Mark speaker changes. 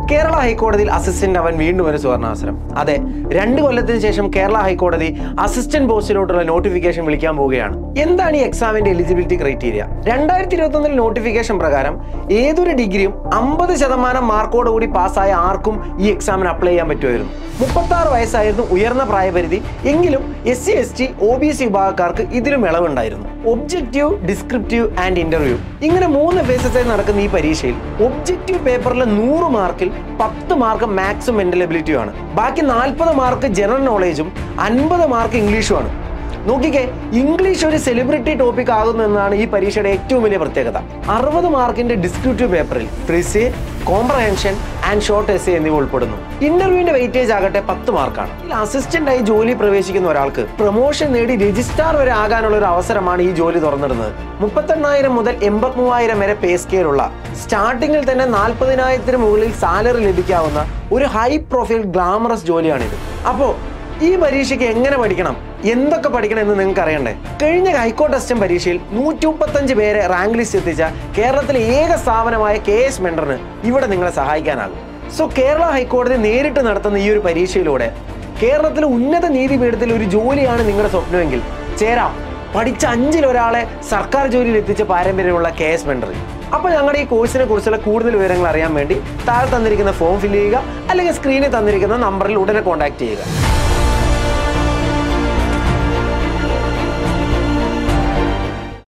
Speaker 1: കേരള ഹൈക്കോടതിയിൽ അസിസ്റ്റന്റ് അവൻ വീണ്ടും ഒരു സുവർണാവസരം അതെ രണ്ട് കൊല്ലത്തിന് ശേഷം കേരള ഹൈക്കോടതി അസിസ്റ്റന്റ് പോസ്റ്റിലോട്ടുള്ള നോട്ടിഫിക്കേഷൻ വിളിക്കാൻ പോവുകയാണ് എന്താണ് ഈ എക്സാമിന്റെ എലിജിബിലിറ്റി ക്രൈറ്റീരിയ രണ്ടായിരത്തി ഇരുപത്തി ഒന്നിൽ നോട്ടിഫിക്കേഷൻ പ്രകാരം ഏതൊരു ഡിഗ്രിയും അമ്പത് ശതമാനം മാർക്കോട് കൂടി പാസ്സായ ആർക്കും ഈ എക്സാമിന് അപ്ലൈ ചെയ്യാൻ പറ്റുമായിരുന്നു മുപ്പത്തി ആറ് വയസ്സായിരുന്നു ഉയർന്ന പ്രായപരിധി എങ്കിലും S C S T O B C വിഭാഗക്കാർക്ക് ഇതിലും ഇളവുണ്ടായിരുന്നു ഒബ്ജക്റ്റീവ് ഡിസ്ക്രിപ്റ്റീവ് ആൻഡ് ഇന്റർവ്യൂ ഇങ്ങനെ മൂന്ന് ഫേസസായി നടക്കുന്ന ഈ പരീക്ഷയിൽ ഒബ്ജക്റ്റീവ് പേപ്പറിലെ നൂറ് മാർക്കിൽ പത്ത് മാർക്ക് മാത്സും മെന്റൽ എബിലിറ്റിയും ആണ് ബാക്കി നാൽപ്പത് മാർക്ക് ജനറൽ നോളേജും അൻപത് മാർക്ക് ഇംഗ്ലീഷുമാണ് നോക്കിക്കേ ഇംഗ്ലീഷ് ഒരു സെലിബ്രിറ്റി ടോപ്പിക് ആകുന്നു എന്നാണ് ഈ പരീക്ഷയുടെ ഏറ്റവും വലിയ പ്രത്യേകത അറുപത് മാർക്കിന്റെ ഡിസ്ക്രിപ്റ്റീവ് പേപ്പറിൽ precis comprehension and short essay എന്നിവ ഉൾപ്പെടുന്നു ഇന്റർവ്യൂവിന്റെ വെയിറ്റേജ് ആകട്ടെ പത്ത് മാർക്കാണ് ഇതിൽ അസിസ്റ്റന്റ് ആയി ജോലി പ്രവേശിക്കുന്ന ഒരാൾക്ക് പ്രൊമോഷൻ നേടി രജിസ്ട്രാർ വരെ ആകാനുള്ള ഒരു അവസരമാണ് ഈ ജോലി തുറന്നിടുന്നത് മുപ്പത്തെണ്ണായിരം മുതൽ എൺപത്തി മൂവായിരം വരെ പേ സ്കെയിലുള്ള സ്റ്റാർട്ടിങ്ങിൽ തന്നെ നാൽപ്പതിനായിരത്തിന് മുകളിൽ സാലറി ലഭിക്കാവുന്ന ഒരു ഹൈ പ്രൊഫൈൽ ഗ്ലാമറസ് ജോലിയാണിത് അപ്പോ ഈ പരീക്ഷയ്ക്ക് എങ്ങനെ പഠിക്കണം എന്തൊക്കെ പഠിക്കണം എന്ന് നിങ്ങൾക്ക് അറിയണ്ടേ കഴിഞ്ഞ ഹൈക്കോർട്ട് അസിസ്റ്റന്റ് പരീക്ഷയിൽ നൂറ്റി മുപ്പത്തഞ്ച് പേരെ റാങ്ക് ലിസ്റ്റ് എത്തിച്ച കേരളത്തിലെ ഏക സ്ഥാപനമായ കെ എസ് മെൻഡറിന് ഇവിടെ നിങ്ങളെ സഹായിക്കാനാകും സോ കേരള ഹൈക്കോടതി നേരിട്ട് നടത്തുന്ന ഈ ഒരു പരീക്ഷയിലൂടെ കേരളത്തിലെ ഉന്നത നീതിപീഠത്തിൽ ഒരു ജോലിയാണ് നിങ്ങളുടെ സ്വപ്നമെങ്കിൽ ചേരാം പഠിച്ച അഞ്ചിൽ ഒരാളെ സർക്കാർ ജോലിയിൽ എത്തിച്ച പാരമ്പര്യമുള്ള കെ എസ് മെൻഡർ അപ്പൊ ഞങ്ങളുടെ ഈ കോഴ്സിനെ കുറിച്ചുള്ള കൂടുതൽ വിവരങ്ങൾ അറിയാൻ വേണ്ടി താഴെ തന്നിരിക്കുന്ന ഫോം ഫില്ല് ചെയ്യുക അല്ലെങ്കിൽ സ്ക്രീനിൽ തന്നിരിക്കുന്ന നമ്പറിൽ ഉടനെ കോൺടാക്ട് ചെയ്യുക